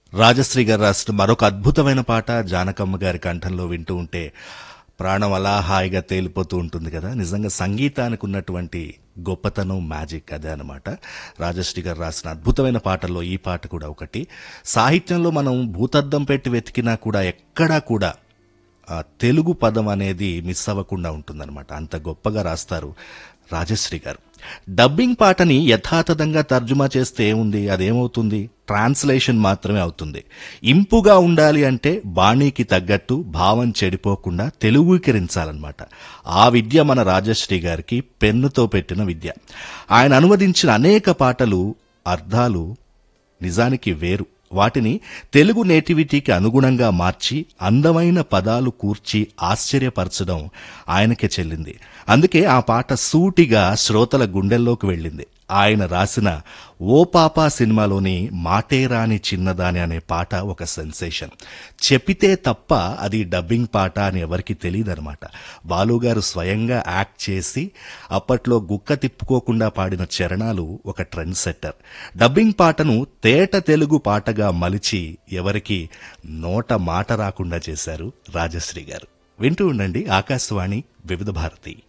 రాజశ్రీ గారు రాసిన మరొక అద్భుతమైన పాట జానకమ్మ గారి కంఠంలో వింటూ ఉంటే ప్రాణం అలా హాయిగా తేలిపోతూ ఉంటుంది కదా నిజంగా సంగీతానికి ఉన్నటువంటి గొప్పతనం మ్యాజిక్ అదే అనమాట రాజశ్రీ గారు రాసిన అద్భుతమైన పాటల్లో ఈ పాట కూడా ఒకటి సాహిత్యంలో మనం భూతద్దం పెట్టి వెతికినా కూడా ఎక్కడా కూడా ఆ తెలుగు పదం అనేది మిస్ అవ్వకుండా ఉంటుందన్నమాట అంత గొప్పగా రాస్తారు రాజశ్రీ గారు డబ్బింగ్ పాటని యథాతథంగా తర్జుమా చేస్తే ఏముంది అదేమవుతుంది ట్రాన్స్లేషన్ మాత్రమే అవుతుంది ఇంపుగా ఉండాలి అంటే బాణీకి తగ్గట్టు భావం చెడిపోకుండా తెలుగుకరించాలన్నమాట ఆ విద్య మన రాజశ్రీ గారికి పెన్నుతో పెట్టిన విద్య ఆయన అనువదించిన అనేక పాటలు అర్థాలు నిజానికి వేరు వాటిని తెలుగు నేటివిటీకి అనుగుణంగా మార్చి అందమైన పదాలు కూర్చి ఆశ్చర్యపరచడం ఆయనకే చెల్లింది అందుకే ఆ పాట సూటిగా శ్రోతల గుండెల్లోకి వెళ్ళింది ఆయన రాసిన ఓ పాపా సినిమాలోని మాటేరాని చిన్నదాని అనే పాట ఒక సెన్సేషన్ చెప్పితే తప్ప అది డబ్బింగ్ పాట అని ఎవరికి తెలియదనమాట బాలుగారు స్వయంగా యాక్ట్ చేసి అప్పట్లో గుక్క తిప్పుకోకుండా పాడిన చరణాలు ఒక ట్రెండ్ సెట్టర్ డబ్బింగ్ పాటను తేట తెలుగు పాటగా మలిచి ఎవరికి నోట మాట రాకుండా చేశారు రాజశ్రీ గారు వింటూ ఉండండి ఆకాశవాణి వివిధ భారతి